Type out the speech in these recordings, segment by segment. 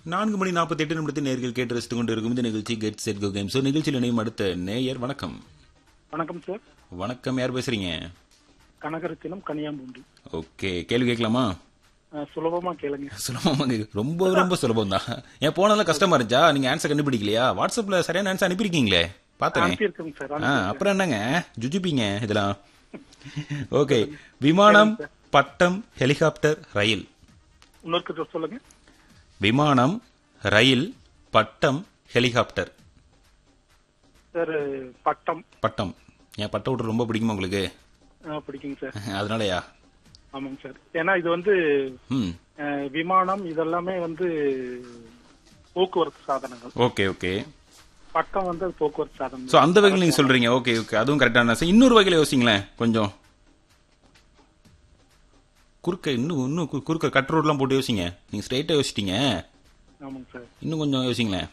நான்கு மணி நாற்பத்தி எட்டு நிமிடத்தில் நேர்கள் கேட்டு ரசித்துக் கொண்டிருக்கும் இந்த நிகழ்ச்சி get set go game show நிகழ்ச்சியில் இணையும் அடுத்த நேயர் வணக்கம் வணக்கம் சார் வணக்கம் யார் பேசுறீங்க கனகரத்தினம் கனியாம்பூண்டி ஓகே கேள்வி கேட்கலாமா அஹ், சுலபமா கேளுங்க சுலபமா கேக்கு- ரொம்ப ரொம்ப சுலபம் தான் ஏன் போனதெல்லாம் கஷ்டமா இருந்துச்சா நீங்க ஆன்சர் கண்டுபிடிக்கலையா வாட்ஸ்அப்ல சரியான ஆன்சர் அனுப்பியிருக்கீங்களே பார்த்தேன் அனுப்பியிருக்கேங்க சார் ஆ அனுப்பியிருக்கேன். அப்புறம் என்னங்க ஜுஜுப்பீங்க இதெல்லாம் ஓகே விமானம் பட்டம் ஹெலிகாப்டர் ரயில் இன்னொரு தடவை சொல்லுங்க விமானம் ரயில் பட்டம் ஹெலிகாப்டர் சார் பட்டம் பட்டம் ஏன் பட்டம் விட்டு ரொம்ப பிடிக்குமா உங்களுக்கு அஹ், பிடிக்குங்க சார் அதனாலயா ஆமாங்க சார் ஏன்னா இது வந்து ம் அஹ், விமானம் இதெல்லாமே வந்து போக்குவரத்து சாதனங்கள் ஓகே ஓகே பட்டம் வந்து அது போக்குவரத்து சோ சாதனம் அந்த வகையில் நீங்க சொல்றீங்க ஓகே ஓகே அதுவும் கரெக்டான சார் இன்னொரு வகையில யோசிங்களேன் கொஞ்சம் குறுக்க இன்னும் இன்னும் கு- குறுக்க கட் ரோட்லாம் போட்டு யோசிங்க நீங்க ஸ்ட்ரைட்டா யோசிச்சிட்டீங்க ஆமாங்க சார் இன்னும் கொஞ்சம் யோசிங்களேன்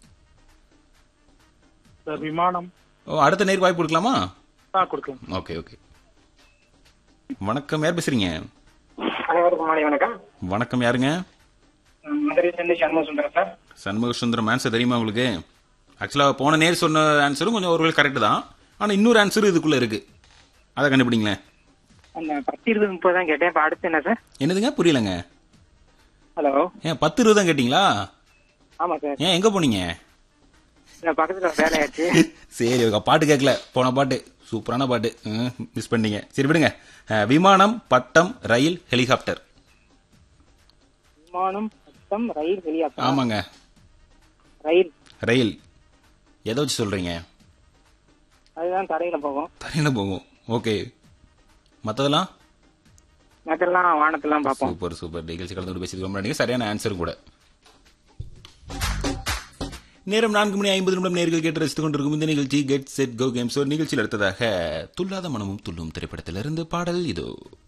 சார் விமானம் ஓ அடுத்த நேருக்கு வாய்ப்பு கொடுக்கலாமா ஆ கொடுக்கலாம் ஓகே ஓகே வணக்கம் யார் பேசுறீங்க அனைவருக்கும் மாலை வணக்கம் வணக்கம் யாருங்க மதுரையிலிருந்து சண்முக சுந்தரம் சார் சண்முக சுந்தரம் ஆன்சர் தெரியுமா உங்களுக்கு ஆக்சுவலா போன நேர் சொன்ன ஆன்சரும் கொஞ்சம் ஒரு கரெக்ட் தான் ஆனா இன்னொரு ஆன்சர் இதுக்குள்ள இருக்கு அதை கண்டுபிடிங்களேன் அந்த பத்து இருபது முப்பது தான் கேட்டேன் இப்ப அடுத்து என்ன சார் என்னதுங்க புரியலங்க ஹலோ ஏன் பத்து இருபது தான் கேட்டீங்களா ஆமா சார் ஏன் எங்க போனீங்க இந்த பக்கத்துல ஒரு வேலை ஆச்சு சரி ஓகே பாட்டு கேட்கல போன பாட்டு சூப்பரான பாட்டு மிஸ் பண்ணீங்க சரி விடுங்க அஹ், விமானம் பட்டம் ரயில் ஹெலிகாப்டர் விமானம் பட்டம் ரயில் ஹெலிகாப்டர் ஆமாங்க ரயில் ரயில் எதை வச்சு சொல்றீங்க அதுதான் தரையில போகும் தரையில போகும் ஓகே மத்ததெல்லாம் மற்றெல்லாம் வானத்தெல்லாம் பார்ப்போம் சூப்பர் சூப்பர் நிகழ்ச்சி கலந்து கொண்டு பேசியது ரொம்ப நன்றி சரியான ஆன்சர் கூட நேரம் நான்கு மணி ஐம்பது நிமிடம் நேர்கள் கேட்டு ரசித்துக் கொண்டிருக்கும் இந்த நிகழ்ச்சி கெட் செட் கோ கேம்ஸ் ஒரு நிகழ்ச்சியில் அடுத்ததாக துல்லாத மனமும் துள்ளும் திரைப்படத்திலிருந்து பாடல் இதோ